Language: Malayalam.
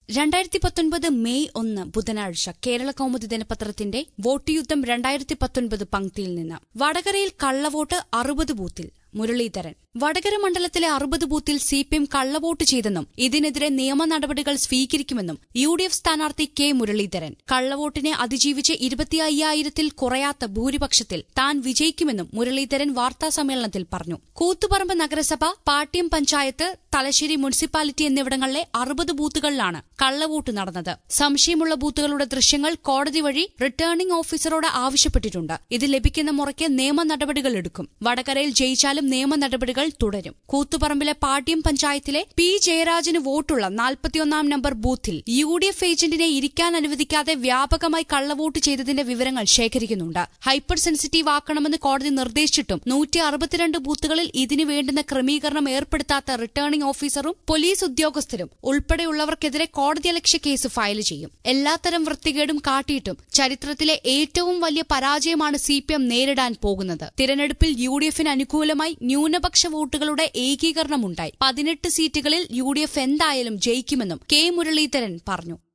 രണ്ടായിരത്തി പത്തൊൻപത് മെയ് ഒന്ന് ബുധനാഴ്ച കേരള കൗമുദി ദിനപത്രത്തിന്റെ വോട്ട് യുദ്ധം രണ്ടായിരത്തി പത്തൊൻപത് പങ്ക്തിയിൽ നിന്ന് വടകരയിൽ കള്ളവോട്ട് അറുപത് ബൂത്തിൽ മുരളീധരൻ വടകര മണ്ഡലത്തിലെ അറുപത് ബൂത്തിൽ സി പി എം കള്ളവോട്ട് ചെയ്തെന്നും ഇതിനെതിരെ നിയമ നടപടികൾ സ്വീകരിക്കുമെന്നും യു ഡി എഫ് സ്ഥാനാർത്ഥി കെ മുരളീധരൻ കള്ളവോട്ടിനെ അതിജീവിച്ച് ഇരുപത്തി അയ്യായിരത്തിൽ കുറയാത്ത ഭൂരിപക്ഷത്തിൽ താൻ വിജയിക്കുമെന്നും മുരളീധരൻ വാർത്താസമ്മേളനത്തിൽ പറഞ്ഞു കൂത്തുപറമ്പ് നഗരസഭ പാട്യം പഞ്ചായത്ത് തലശ്ശേരി മുനിസിപ്പാലിറ്റി എന്നിവിടങ്ങളിലെ അറുപത് ബൂത്തുകളിലാണ് കള്ളവോട്ട് നടന്നത് സംശയമുള്ള ബൂത്തുകളുടെ ദൃശ്യങ്ങൾ കോടതി വഴി റിട്ടേണിംഗ് ഓഫീസറോട് ആവശ്യപ്പെട്ടിട്ടുണ്ട് ഇത് ലഭിക്കുന്ന മുറയ്ക്ക് നിയമ നടപടികൾ എടുക്കും വടകരയിൽ ജയിച്ചാലും നിയമ നടപടികൾ തുടരും കൂത്തുപറമ്പിലെ പാട്യം പഞ്ചായത്തിലെ പി ജയരാജന് വോട്ടുള്ള നാൽപ്പത്തിയൊന്നാം നമ്പർ ബൂത്തിൽ യു ഡി എഫ് ഏജന്റിനെ ഇരിക്കാൻ അനുവദിക്കാതെ വ്യാപകമായി കള്ളവോട്ട് ചെയ്തതിന്റെ വിവരങ്ങൾ ശേഖരിക്കുന്നുണ്ട് ഹൈപ്പർ സെൻസിറ്റീവ് ആക്കണമെന്ന് കോടതി നിർദ്ദേശിച്ചിട്ടും നൂറ്റി അറുപത്തിരണ്ട് ബൂത്തുകളിൽ ഇതിനു വേണ്ടുന്ന ക്രമീകരണം ഏർപ്പെടുത്താത്ത റിട്ടേണിംഗ് ഓഫീസറും പോലീസ് ഉദ്യോഗസ്ഥരും ഉൾപ്പെടെയുള്ളവർക്കെതിരെ കോടതിയലക്ഷ്യ കേസ് ഫയൽ ചെയ്യും എല്ലാത്തരം വൃത്തികേടും കാട്ടിയിട്ടും ചരിത്രത്തിലെ ഏറ്റവും വലിയ പരാജയമാണ് സി പി എം നേരിടാൻ പോകുന്നത് തിരഞ്ഞെടുപ്പിൽ യു ഡി എഫിന് അനുകൂലമായി ന്യൂനപക്ഷ വോട്ടുകളുടെ ഏകീകരണമുണ്ടായി പതിനെട്ട് സീറ്റുകളിൽ യു ഡി എഫ് എന്തായാലും ജയിക്കുമെന്നും കെ മുരളീധരൻ പറഞ്ഞു